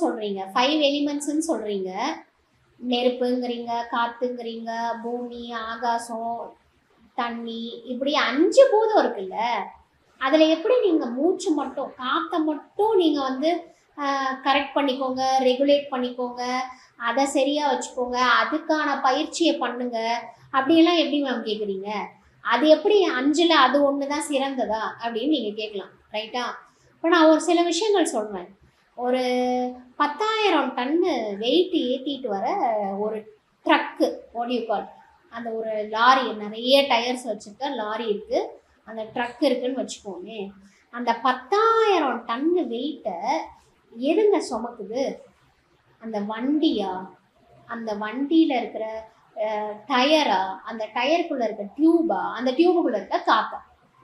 சொல்றீங்க ஃபைவ் எலிமெண்ட்ஸ்னு சொல்றீங்க நெருப்புங்கிறீங்க காத்துங்கிறீங்க பூமி ஆகாசம் தண்ணி இப்படி அஞ்சு பூதம் இருக்குல்ல அதுல எப்படி நீங்க மூச்சு மட்டும் காத்தை மட்டும் நீங்க வந்து கரெக்ட் பண்ணிக்கோங்க ரெகுலேட் பண்ணிக்கோங்க அதை சரியா வச்சுக்கோங்க அதுக்கான பயிற்சியை பண்ணுங்க அப்படியெல்லாம் எப்படி மேம் கேக்குறீங்க அது எப்படி அஞ்சுல அது ஒன்று தான் சிறந்ததா அப்படின்னு நீங்க கேட்கலாம் ரைட்டா இப்போ நான் ஒரு சில விஷயங்கள் சொல்றேன் ஒரு பத்தாயிரம் டன்னு வெயிட் ஏற்றிட்டு வர ஒரு ட்ரக்கு ஓடியோ கால் அந்த ஒரு லாரி நிறைய டயர்ஸ் வச்சுருக்க லாரி இருக்குது அந்த ட்ரக் இருக்குன்னு வச்சுக்கோமே அந்த பத்தாயிரம் டன்னு வெயிட்டை எதுங்க சுமக்குது அந்த வண்டியா அந்த வண்டியில் இருக்கிற டயரா அந்த டயருக்குள்ளே இருக்க டியூபா அந்த டியூபுக்குள்ளே இருக்க காக்கா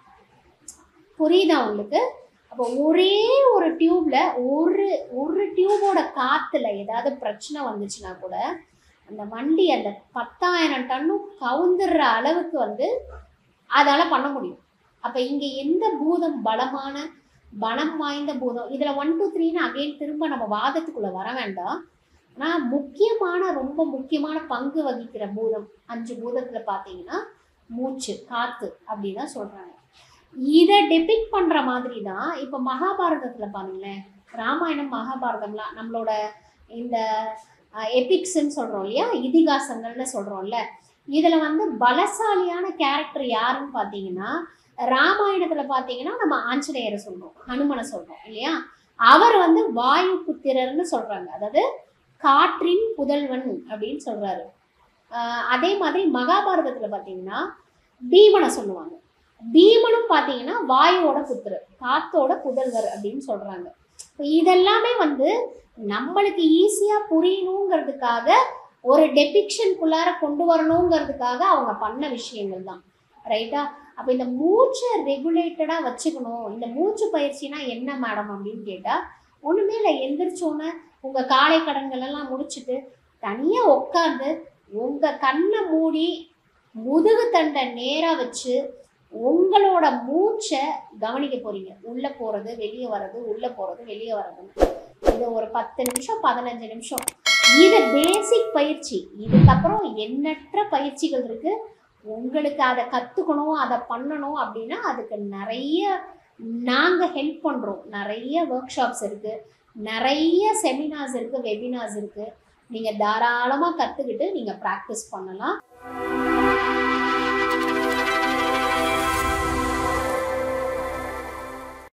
புரியுதா உங்களுக்கு அப்போ ஒரே ஒரு டியூப்ல ஒரு ஒரு டியூபோட காத்துல ஏதாவது பிரச்சனை வந்துச்சுன்னா கூட அந்த வண்டி அந்த பத்தாயிரம் டன்னும் கவுந்துடுற அளவுக்கு வந்து அதால பண்ண முடியும் அப்ப இங்க எந்த பூதம் பலமான பலம் வாய்ந்த பூதம் இதுல ஒன் டூ த்ரீன்னு அகைன் திரும்ப நம்ம வாதத்துக்குள்ள வர வேண்டாம் ஆனா முக்கியமான ரொம்ப முக்கியமான பங்கு வகிக்கிற பூதம் அஞ்சு பூதத்துல பாத்தீங்கன்னா மூச்சு காத்து அப்படின்னு தான் சொல்றாங்க இதை டெபிக் பண்ற மாதிரி தான் இப்போ மகாபாரதத்துல பாருங்களேன் ராமாயணம் மகாபாரதம்லாம் நம்மளோட இந்த எபிக்ஸ்ன்னு சொல்றோம் இல்லையா இதிகாசங்கள்னு சொல்றோம்ல இதுல வந்து பலசாலியான கேரக்டர் யாருன்னு பார்த்தீங்கன்னா ராமாயணத்துல பார்த்தீங்கன்னா நம்ம ஆஞ்சநேயரை சொல்றோம் ஹனுமனை சொல்றோம் இல்லையா அவர் வந்து வாயு புத்திரர்னு சொல்றாங்க அதாவது காற்றின் புதல்வன் அப்படின்னு சொல்றாரு ஆஹ் அதே மாதிரி மகாபாரதத்துல பார்த்தீங்கன்னா பீமனை சொல்லுவாங்க பீமனும் பார்த்தீங்கன்னா வாயுவோட புத்திரர் காத்தோட புதல்வர் அப்படின்னு சொல்றாங்க இப்போ இதெல்லாமே வந்து நம்மளுக்கு ஈஸியா புரியணுங்கிறதுக்காக ஒரு டெபிக்ஷனுக்குள்ளார கொண்டு வரணுங்கிறதுக்காக அவங்க பண்ண விஷயங்கள் தான் ரைட்டா அப்போ இந்த மூச்சை ரெகுலேட்டடா வச்சுக்கணும் இந்த மூச்சு பயிற்சினா என்ன மேடம் அப்படின்னு கேட்டா ஒண்ணுமே இல்லை எந்திரிச்சோன்னே உங்க காலை கடன்கள் எல்லாம் முடிச்சுட்டு தனியா உட்காந்து உங்க கண்ணை மூடி முதுகு தண்டை நேரா வச்சு உங்களோட மூச்சை கவனிக்க போறீங்க உள்ள போறது வெளியே வர்றது உள்ள போறது வெளியே வர்றதுன்னு இது ஒரு பத்து நிமிஷம் பதினஞ்சு நிமிஷம் இது பேசிக் பயிற்சி இதுக்கப்புறம் எண்ணற்ற பயிற்சிகள் இருக்கு உங்களுக்கு அதை கத்துக்கணும் அதை பண்ணணும் அப்படின்னா அதுக்கு நிறைய நாங்க ஹெல்ப் பண்றோம் நிறைய ஒர்க் ஷாப்ஸ் இருக்கு நிறைய செமினார்ஸ் இருக்கு வெபினார்ஸ் இருக்கு நீங்க தாராளமா கத்துக்கிட்டு நீங்க ப்ராக்டிஸ் பண்ணலாம்